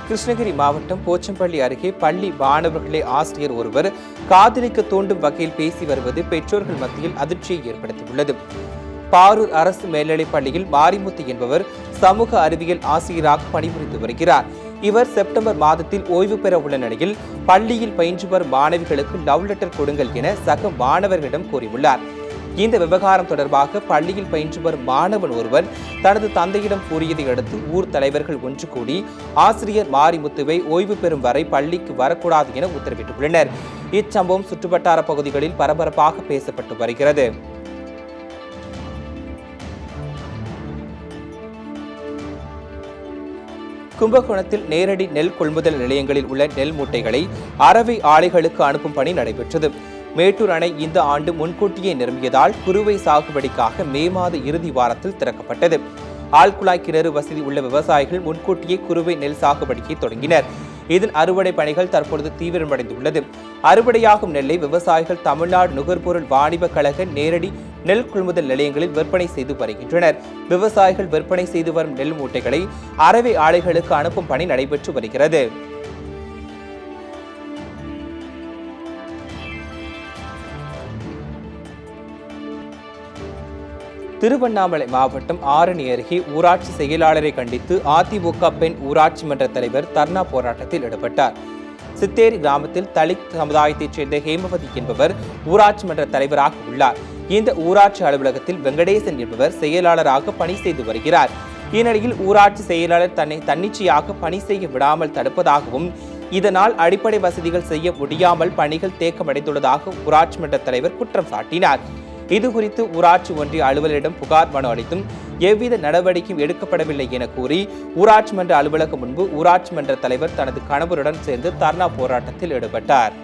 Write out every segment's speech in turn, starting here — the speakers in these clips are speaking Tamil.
கிருஷ்ணகிரி மாவட்டம் போச்சம்பள்ளி அருகே பள்ளி மாணவர்களை ஆசிரியர் ஒருவர் காதலிக்க தூண்டும் வகையில் பேசி வருவது பெற்றோர்கள் மத்தியில் அதிர்ச்சியை ஏற்படுத்தியுள்ளது பாரூர் அரசு மேல்நிலைப் பள்ளியில் மாரிமுத்து என்பவர் சமூக அறிவியல் ஆசிரியராக பணிபுரிந்து வருகிறார் இவர் செப்டம்பர் மாதத்தில் ஓய்வு பெற உள்ள நிலையில் பள்ளியில் பயின்று வரும் மாணவிகளுக்கு லவ் லெட்டர் கொடுங்கள் என சக மாணவர்களிடம் கூறியுள்ளார் இந்த விவகாரம் தொடர்பாக பள்ளியில் பயின்று வரும் மாணவன் ஒருவர் தனது தந்தையிடம் கூறியதை அடுத்து ஊர் தலைவர்கள் ஒன்று கூடி ஆசிரியர் மாரிமுத்துவை ஓய்வு பெறும் வரை பள்ளிக்கு வரக்கூடாது என உத்தரவிட்டுள்ளனர் இச்சம்பவம் சுற்றுவட்டார பகுதிகளில் பரபரப்பாக பேசப்பட்டு வருகிறது கும்பகோணத்தில் நேரடி நெல் கொள்முதல் நிலையங்களில் உள்ள நெல் மூட்டைகளை அறவை ஆலைகளுக்கு அனுப்பும் பணி நடைபெற்றது மேட்டூர் அணை இந்த ஆண்டு முன்கூட்டியே நிரம்பியதால் குறுவை சாகுபடிக்காக மே மாத இறுதி வாரத்தில் திறக்கப்பட்டது ஆழ்குழாய் கிணறு வசதி உள்ள விவசாயிகள் முன்கூட்டியே குறுவை நெல் சாகுபடியை தொடங்கினர் இதன் அறுவடை பணிகள் தற்பொழுது தீவிரமடைந்துள்ளது அறுவடையாகும் நெல்லை விவசாயிகள் தமிழ்நாடு நுகர்பொருள் வாணிப கழக நேரடி நெல் கொள்முதல் நிலையங்களில் விற்பனை செய்து வருகின்றனர் விவசாயிகள் விற்பனை செய்து வரும் நெல் மூட்டைகளை அறவை ஆலைகளுக்கு அனுப்பும் பணி நடைபெற்று வருகிறது திருவண்ணாமலை மாவட்டம் ஆரணி அருகே ஊராட்சி செயலாளரை கண்டித்து அதிமுக பெண் ஊராட்சி மன்ற தலைவர் தர்ணா போராட்டத்தில் ஈடுபட்டார் சித்தேரி கிராமத்தில் தலித் சமுதாயத்தைச் சேர்ந்த ஹேமவதி என்பவர் ஊராட்சி மன்ற தலைவராக உள்ளார் இந்த ஊராட்சி அலுவலகத்தில் வெங்கடேசன் என்பவர் செயலாளராக பணி செய்து வருகிறார் இந்நிலையில் ஊராட்சி செயலாளர் தன்னை தன்னிச்சையாக பணி செய்ய விடாமல் தடுப்பதாகவும் இதனால் அடிப்படை வசதிகள் செய்ய முடியாமல் பணிகள் தேக்கமடைந்துள்ளதாக ஊராட்சி மன்ற தலைவர் குற்றம் சாட்டினார் இது குறித்து ஊராட்சி ஒன்றிய அலுவலரிடம் புகார் மனு அளித்தும் எவ்வித நடவடிக்கையும் எடுக்கப்படவில்லை என கூறி ஊராட்சி மன்ற அலுவலகம் முன்பு ஊராட்சி மன்ற தலைவர் தனது கணவருடன் சேர்ந்து தர்ணா போராட்டத்தில் ஈடுபட்டார்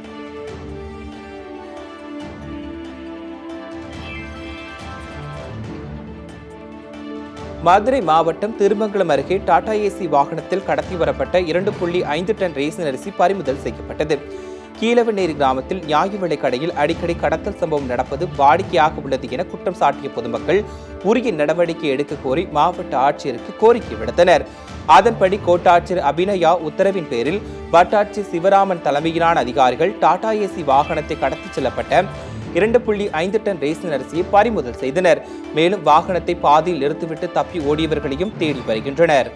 மதுரை மாவட்டம் திருமங்கலம் அருகே டாடா ஏசி வாகனத்தில் கடத்தி வரப்பட்ட இரண்டு புள்ளி ஐந்து டன் ரேசன் அரிசி பறிமுதல் செய்யப்பட்டது கீழவநேரி கிராமத்தில் நியாய விலைக் கடையில் அடிக்கடி கடத்தல் சம்பவம் நடப்பது வாடிக்கையாக உள்ளது என குற்றம் சாட்டிய பொதுமக்கள் உரிய நடவடிக்கை எடுக்க கோரி மாவட்ட ஆட்சியருக்கு கோரிக்கை விடுத்தனர் அதன்படி கோட்டாட்சியர் அபிநயா உத்தரவின் பேரில் வட்டாட்சியர் சிவராமன் தலைமையிலான அதிகாரிகள் டாடா ஏசி வாகனத்தை கடத்திச் செல்லப்பட்ட இரண்டு புள்ளி ஐந்து டன் ரேசன் அரிசியை பறிமுதல் செய்தனர் மேலும் வாகனத்தை பாதியில் நிறுத்திவிட்டு தப்பி ஓடியவர்களையும் தேடி வருகின்றனர்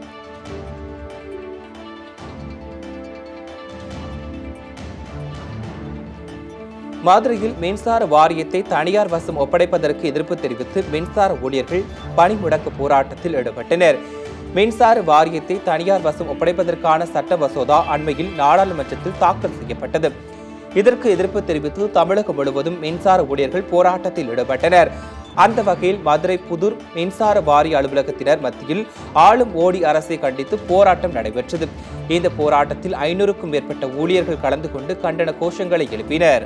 மதுரையில் மின்சார வாரியத்தை தனியார் வசம் ஒப்படைப்பதற்கு எதிர்ப்பு தெரிவித்து மின்சார ஊழியர்கள் பணிமுடக்க போராட்டத்தில் ஈடுபட்டனர் மின்சார வாரியத்தை தனியார் வசம் ஒப்படைப்பதற்கான சட்ட மசோதா அண்மையில் நாடாளுமன்றத்தில் தாக்கல் செய்யப்பட்டது இதற்கு எதிர்ப்பு தெரிவித்து தமிழகம் முழுவதும் மின்சார ஊழியர்கள் போராட்டத்தில் ஈடுபட்டனர் அந்த வகையில் மதுரை புதூர் மின்சார வாரிய அலுவலகத்தினர் மத்தியில் ஆளும் ஓடி அரசை கண்டித்து போராட்டம் நடைபெற்றது இந்த போராட்டத்தில் ஐநூறுக்கும் மேற்பட்ட ஊழியர்கள் கலந்து கொண்டு கண்டன கோஷங்களை எழுப்பினர்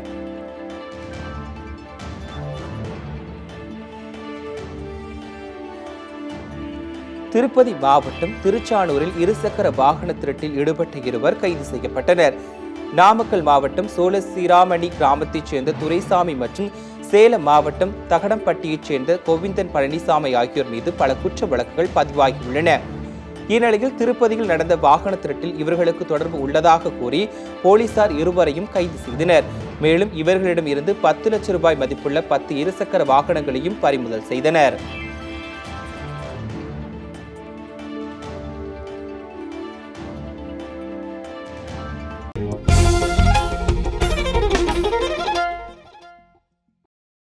திருப்பதி மாவட்டம் திருச்சானூரில் இருசக்கர வாகன திருட்டில் ஈடுபட்ட இருவர் கைது செய்யப்பட்டனர் நாமக்கல் மாவட்டம் சோழ சீராமணி கிராமத்தைச் சேர்ந்த துரைசாமி மற்றும் சேலம் மாவட்டம் தகடம்பட்டியைச் சேர்ந்த கோவிந்தன் பழனிசாமி ஆகியோர் மீது பல குற்ற வழக்குகள் பதிவாகியுள்ளன இந்நிலையில் திருப்பதியில் நடந்த வாகன திருட்டில் இவர்களுக்கு தொடர்பு உள்ளதாக கூறி போலீசார் இருவரையும் கைது செய்தனர் மேலும் இவர்களிடம் இருந்து பத்து லட்சம் ரூபாய் மதிப்புள்ள பத்து இருசக்கர வாகனங்களையும் பறிமுதல் செய்தனர்